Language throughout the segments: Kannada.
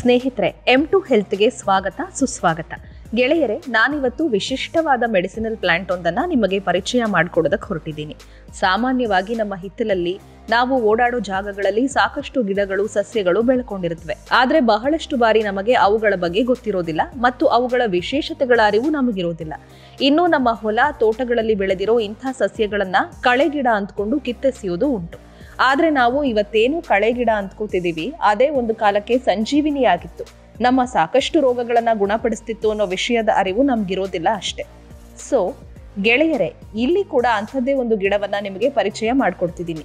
ಸ್ನೇಹಿತರೆ ಎಂ ಟು ಹೆಲ್ತ್ಗೆ ಸ್ವಾಗತ ಸುಸ್ವಾಗತ ಗೆಳೆಯರೆ ನಾನಿವತ್ತು ವಿಶಿಷ್ಟವಾದ ಮೆಡಿಸಿನಲ್ ಪ್ಲಾಂಟ್ ಒಂದನ್ನ ನಿಮಗೆ ಪರಿಚಯ ಮಾಡಿಕೊಡೋದಕ್ಕೆ ಹೊರಟಿದ್ದೀನಿ ಸಾಮಾನ್ಯವಾಗಿ ನಮ್ಮ ಹಿತ್ತಲಲ್ಲಿ ನಾವು ಓಡಾಡೋ ಜಾಗಗಳಲ್ಲಿ ಸಾಕಷ್ಟು ಗಿಡಗಳು ಸಸ್ಯಗಳು ಬೆಳ್ಕೊಂಡಿರುತ್ತವೆ ಆದ್ರೆ ಬಹಳಷ್ಟು ಬಾರಿ ನಮಗೆ ಅವುಗಳ ಬಗ್ಗೆ ಗೊತ್ತಿರೋದಿಲ್ಲ ಮತ್ತು ಅವುಗಳ ವಿಶೇಷತೆಗಳ ಅರಿವು ನಮಗಿರೋದಿಲ್ಲ ಇನ್ನು ನಮ್ಮ ಹೊಲ ತೋಟಗಳಲ್ಲಿ ಬೆಳೆದಿರೋ ಇಂಥ ಸಸ್ಯಗಳನ್ನ ಕಳೆ ಗಿಡ ಅಂದ್ಕೊಂಡು ಕಿತ್ತೆಸೆಯೋದು ಉಂಟು ಆದ್ರೆ ನಾವು ಇವತ್ತೇನು ಕಳೆ ಗಿಡ ಅಂದ್ಕೋತಿದೀವಿ ಅದೇ ಒಂದು ಕಾಲಕ್ಕೆ ಸಂಜೀವಿನಿಯಾಗಿತ್ತು ನಮ್ಮ ಸಾಕಷ್ಟು ರೋಗಗಳನ್ನ ಗುಣಪಡಿಸ್ತಿತ್ತು ಅನ್ನೋ ವಿಷಯದ ಅರಿವು ನಮ್ಗಿರೋದಿಲ್ಲ ಅಷ್ಟೇ ಸೊ ಗೆಳೆಯರೆ ಇಲ್ಲಿ ಕೂಡ ಅಂಥದ್ದೇ ಒಂದು ಗಿಡವನ್ನ ನಿಮಗೆ ಪರಿಚಯ ಮಾಡ್ಕೊಡ್ತಿದ್ದೀನಿ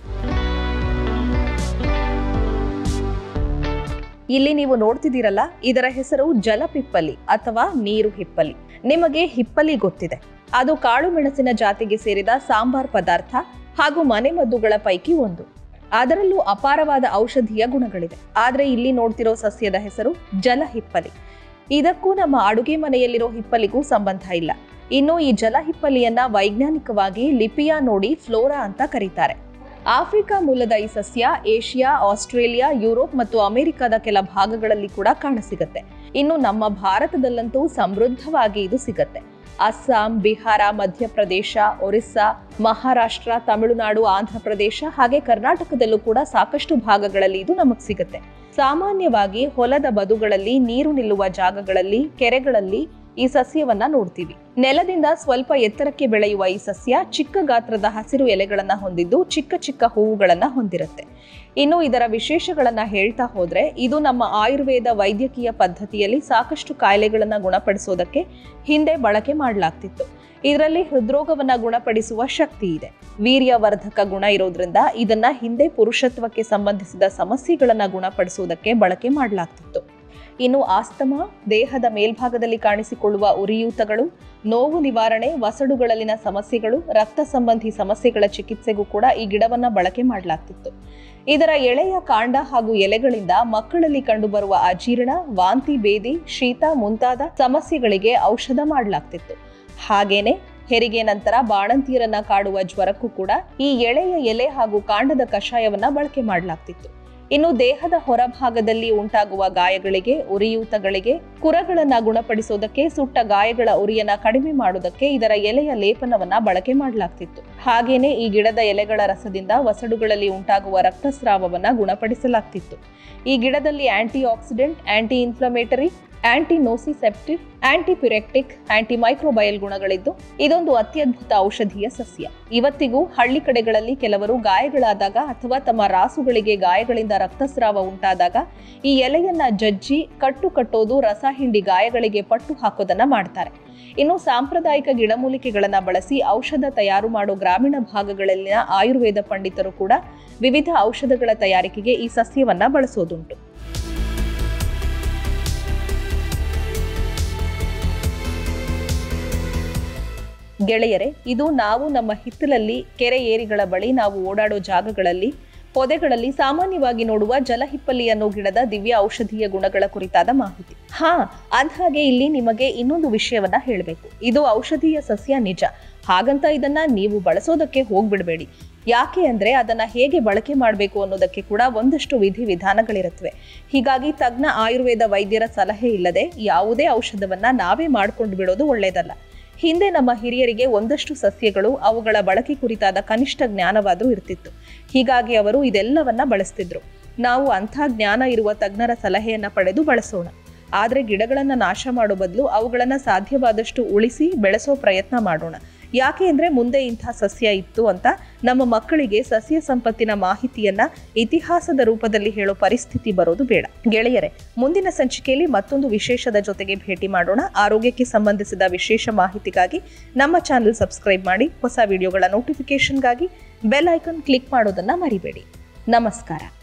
ಇಲ್ಲಿ ನೀವು ನೋಡ್ತಿದ್ದೀರಲ್ಲ ಇದರ ಹೆಸರು ಜಲಪಿಪ್ಪಲಿ ಅಥವಾ ನೀರು ಹಿಪ್ಪಲಿ ನಿಮಗೆ ಹಿಪ್ಪಲಿ ಗೊತ್ತಿದೆ ಅದು ಕಾಳು ಮೆಣಸಿನ ಜಾತಿಗೆ ಸೇರಿದ ಸಾಂಬಾರ್ ಪದಾರ್ಥ ಹಾಗೂ ಮನೆಮದ್ದುಗಳ ಪೈಕಿ ಒಂದು ಅದರಲ್ಲೂ ಅಪಾರವಾದ ಔಷಧೀಯ ಗುಣಗಳಿವೆ ಆದ್ರೆ ಇಲ್ಲಿ ನೋಡ್ತಿರೋ ಸಸ್ಯದ ಹೆಸರು ಜಲ ಹಿಪ್ಪಲಿ ಇದಕ್ಕೂ ನಮ್ಮ ಅಡುಗೆ ಮನೆಯಲ್ಲಿರೋ ಹಿಪ್ಪಲಿಗೂ ಸಂಬಂಧ ಇಲ್ಲ ಇನ್ನು ಈ ಜಲ ಹಿಪ್ಪಲಿಯನ್ನ ವೈಜ್ಞಾನಿಕವಾಗಿ ಲಿಪಿಯಾ ನೋಡಿ ಫ್ಲೋರಾ ಅಂತ ಕರೀತಾರೆ ಆಫ್ರಿಕಾ ಮೂಲದ ಈ ಸಸ್ಯ ಏಷ್ಯಾ ಆಸ್ಟ್ರೇಲಿಯಾ ಯುರೋಪ್ ಮತ್ತು ಅಮೆರಿಕದ ಕೆಲ ಭಾಗಗಳಲ್ಲಿ ಕೂಡ ಕಾಣಸಿಗತ್ತೆ ಇನ್ನು ನಮ್ಮ ಭಾರತದಲ್ಲಂತೂ ಸಮೃದ್ಧವಾಗಿ ಇದು ಸಿಗತ್ತೆ ಅಸ್ಸಾಂ ಬಿಹಾರ ಮಧ್ಯಪ್ರದೇಶ ಒರಿಸ್ಸಾ ಮಹಾರಾಷ್ಟ್ರ ತಮಿಳುನಾಡು ಆಂಧ್ರ ಪ್ರದೇಶ ಹಾಗೆ ಕರ್ನಾಟಕದಲ್ಲೂ ಕೂಡ ಸಾಕಷ್ಟು ಭಾಗಗಳಲ್ಲಿ ಇದು ನಮಗ್ ಸಿಗುತ್ತೆ ಸಾಮಾನ್ಯವಾಗಿ ಹೊಲದ ಬದುಗಳಲ್ಲಿ ನೀರು ನಿಲ್ಲುವ ಜಾಗಗಳಲ್ಲಿ ಕೆರೆಗಳಲ್ಲಿ ಈ ಸಸ್ಯವನ್ನ ನೋಡ್ತೀವಿ ನೆಲದಿಂದ ಸ್ವಲ್ಪ ಎತ್ತರಕ್ಕೆ ಬೆಳೆಯುವ ಈ ಸಸ್ಯ ಚಿಕ್ಕ ಗಾತ್ರದ ಹಸಿರು ಎಲೆಗಳನ್ನ ಹೊಂದಿದ್ದು ಚಿಕ್ಕ ಚಿಕ್ಕ ಹೂವುಗಳನ್ನ ಹೊಂದಿರುತ್ತೆ ಇನ್ನು ಇದರ ವಿಶೇಷಗಳನ್ನ ಹೇಳ್ತಾ ಹೋದ್ರೆ ಇದು ನಮ್ಮ ಆಯುರ್ವೇದ ವೈದ್ಯಕೀಯ ಪದ್ಧತಿಯಲ್ಲಿ ಸಾಕಷ್ಟು ಕಾಯಿಲೆಗಳನ್ನ ಗುಣಪಡಿಸೋದಕ್ಕೆ ಹಿಂದೆ ಬಳಕೆ ಮಾಡಲಾಗ್ತಿತ್ತು ಇದರಲ್ಲಿ ಹೃದ್ರೋಗವನ್ನ ಗುಣಪಡಿಸುವ ಶಕ್ತಿ ಇದೆ ವೀರ್ಯವರ್ಧಕ ಗುಣ ಇರೋದ್ರಿಂದ ಇದನ್ನ ಹಿಂದೆ ಪುರುಷತ್ವಕ್ಕೆ ಸಂಬಂಧಿಸಿದ ಸಮಸ್ಯೆಗಳನ್ನ ಗುಣಪಡಿಸುವುದಕ್ಕೆ ಬಳಕೆ ಮಾಡಲಾಗ್ತಿತ್ತು ಇನ್ನು ಆಸ್ತಮಾ ದೇಹದ ಮೇಲ್ಭಾಗದಲ್ಲಿ ಕಾಣಿಸಿಕೊಳ್ಳುವ ಉರಿಯೂತಗಳು ನೋವು ನಿವಾರಣೆ ವಸಡುಗಳಲ್ಲಿನ ಸಮಸ್ಯೆಗಳು ರಕ್ತ ಸಂಬಂಧಿ ಸಮಸ್ಯೆಗಳ ಚಿಕಿತ್ಸೆಗೂ ಕೂಡ ಈ ಗಿಡವನ್ನ ಬಳಕೆ ಮಾಡಲಾಗ್ತಿತ್ತು ಇದರ ಎಳೆಯ ಕಾಂಡ ಹಾಗೂ ಎಲೆಗಳಿಂದ ಮಕ್ಕಳಲ್ಲಿ ಕಂಡುಬರುವ ಅಜೀರ್ಣ ವಾಂತಿ ಬೇದಿ ಶೀತ ಮುಂತಾದ ಸಮಸ್ಯೆಗಳಿಗೆ ಔಷಧ ಮಾಡಲಾಗ್ತಿತ್ತು ಹಾಗೇನೆ ಹೆರಿಗೆ ನಂತರ ಬಾಣಂತಿಯರನ್ನ ಕಾಡುವ ಜ್ವರಕ್ಕೂ ಕೂಡ ಈ ಎಳೆಯ ಎಲೆ ಹಾಗೂ ಕಾಂಡದ ಕಷಾಯವನ್ನ ಬಳಕೆ ಮಾಡಲಾಗ್ತಿತ್ತು ಇನ್ನು ದೇಹದ ಹೊರಭಾಗದಲ್ಲಿ ಉಂಟಾಗುವ ಗಾಯಗಳಿಗೆ ಉರಿಯೂತಗಳಿಗೆ ಕುರಗಳನ್ನ ಗುಣಪಡಿಸೋದಕ್ಕೆ ಸುಟ್ಟ ಗಾಯಗಳ ಉರಿಯನ್ನ ಕಡಿಮೆ ಮಾಡೋದಕ್ಕೆ ಇದರ ಎಲೆಯ ಲೇಪನವನ್ನ ಬಳಕೆ ಮಾಡಲಾಗ್ತಿತ್ತು ಹಾಗೇನೆ ಈ ಗಿಡದ ಎಲೆಗಳ ರಸದಿಂದ ವಸಡುಗಳಲ್ಲಿ ಉಂಟಾಗುವ ರಕ್ತಸ್ರಾವವನ್ನ ಗುಣಪಡಿಸಲಾಗ್ತಿತ್ತು ಈ ಗಿಡದಲ್ಲಿ anti oxidant anti inflammatory anti nociceptive anti pyretic anti microbial ಗುಣಗಳಿದ್ದು ಇದೊಂದು ಅತ್ಯದ್ಭುತ ಔಷಧೀಯ ಸಸ್ಯ ಇವತ್ತಿಗೂ ಹಳ್ಳಿ ಕಡೆಗಳಲ್ಲಿ ಕೆಲವರು ಗಾಯಗಳಾದಾಗ ಅಥವಾ ತಮ್ಮ ರಾಸುಗಳಿಗೆ ಗಾಯಗಳಿಂದ ರಕ್ತಸ್ರಾವ ಉಂಟಾದಾಗ ಈ ಎಲೆಯನ್ನ ಜಜ್ಜಿ ಕಟ್ಟು ಕಟ್ಟೋದು ರಸ ಹಿಂಡಿ ಗಾಯಗಳಿಗೆ ಪಟ್ಟು ಹಾಕೋದನ್ನ ಮಾಡ್ತಾರೆ ಇನ್ನು ಸಾಂಪ್ರದಾಯಿಕ ಗಿಡಮೂಲಿಕೆಗಳನ್ನ ಬಳಸಿ ಔಷಧ ತಯಾರು ಮಾಡೋ ಗ್ರಾಮೀಣ ಭಾಗಗಳಲ್ಲಿನ ಆಯುರ್ವೇದ ಪಂಡಿತರು ಕೂಡ ವಿವಿಧ ಔಷಧಗಳ ತಯಾರಿಕೆಗೆ ಈ ಸಸ್ಯವನ್ನ ಬಳಸೋದುಂಟು ಗೆಳೆಯರೆ ಇದು ನಾವು ನಮ್ಮ ಹಿತ್ತಲಲ್ಲಿ ಕೆರೆ ಏರಿಗಳ ಬಳಿ ನಾವು ಓಡಾಡೋ ಜಾಗಗಳಲ್ಲಿ ಪೊದೆಗಳಲ್ಲಿ ಸಾಮಾನ್ಯವಾಗಿ ನೋಡುವ ಜಲಹಿಪ್ಪಲಿ ಅನ್ನೋ ಗಿಡದ ದಿವ್ಯ ಔಷಧೀಯ ಗುಣಗಳ ಕುರಿತಾದ ಮಾಹಿತಿ ಹಾ ಅಂದ್ಹಾಗೆ ಇಲ್ಲಿ ನಿಮಗೆ ಇನ್ನೊಂದು ವಿಷಯವನ್ನ ಹೇಳಬೇಕು ಇದು ಔಷಧೀಯ ಸಸ್ಯ ನಿಜ ಹಾಗಂತ ಇದನ್ನ ನೀವು ಬಳಸೋದಕ್ಕೆ ಹೋಗ್ಬಿಡ್ಬೇಡಿ ಯಾಕೆ ಅಂದ್ರೆ ಅದನ್ನ ಹೇಗೆ ಬಳಕೆ ಮಾಡಬೇಕು ಅನ್ನೋದಕ್ಕೆ ಕೂಡ ಒಂದಷ್ಟು ವಿಧಿ ವಿಧಾನಗಳಿರುತ್ತವೆ ಹೀಗಾಗಿ ತಜ್ಞ ಆಯುರ್ವೇದ ವೈದ್ಯರ ಸಲಹೆ ಇಲ್ಲದೆ ಯಾವುದೇ ಔಷಧವನ್ನ ನಾವೇ ಮಾಡ್ಕೊಂಡು ಬಿಡೋದು ಒಳ್ಳೇದಲ್ಲ ಹಿಂದೆ ನಮ್ಮ ಹಿರಿಯರಿಗೆ ಒಂದಷ್ಟು ಸಸ್ಯಗಳು ಅವುಗಳ ಬಳಕೆ ಕುರಿತಾದ ಕನಿಷ್ಠ ಜ್ಞಾನವಾದರೂ ಇರ್ತಿತ್ತು ಹೀಗಾಗಿ ಅವರು ಇದೆಲ್ಲವನ್ನ ಬಳಸ್ತಿದ್ರು ನಾವು ಅಂಥ ಜ್ಞಾನ ಇರುವ ತಜ್ಞರ ಸಲಹೆಯನ್ನ ಪಡೆದು ಬಳಸೋಣ ಆದರೆ ಗಿಡಗಳನ್ನ ನಾಶ ಮಾಡೋ ಬದಲು ಅವುಗಳನ್ನ ಸಾಧ್ಯವಾದಷ್ಟು ಉಳಿಸಿ ಬೆಳೆಸೋ ಪ್ರಯತ್ನ ಮಾಡೋಣ ಯಾಕೆ ಅಂದ್ರೆ ಮುಂದೆ ಇಂಥ ಸಸ್ಯ ಇತ್ತು ಅಂತ ನಮ್ಮ ಮಕ್ಕಳಿಗೆ ಸಸ್ಯ ಸಂಪತ್ತಿನ ಮಾಹಿತಿಯನ್ನ ಇತಿಹಾಸದ ರೂಪದಲ್ಲಿ ಹೇಳೋ ಪರಿಸ್ಥಿತಿ ಬರೋದು ಬೇಡ ಗೆಳೆಯರೆ ಮುಂದಿನ ಸಂಚಿಕೆಯಲ್ಲಿ ಮತ್ತೊಂದು ವಿಶೇಷದ ಜೊತೆಗೆ ಭೇಟಿ ಮಾಡೋಣ ಆರೋಗ್ಯಕ್ಕೆ ಸಂಬಂಧಿಸಿದ ವಿಶೇಷ ಮಾಹಿತಿಗಾಗಿ ನಮ್ಮ ಚಾನೆಲ್ ಸಬ್ಸ್ಕ್ರೈಬ್ ಮಾಡಿ ಹೊಸ ವಿಡಿಯೋಗಳ ನೋಟಿಫಿಕೇಶನ್ಗಾಗಿ ಬೆಲ್ ಐಕಾನ್ ಕ್ಲಿಕ್ ಮಾಡೋದನ್ನ ಮರಿಬೇಡಿ ನಮಸ್ಕಾರ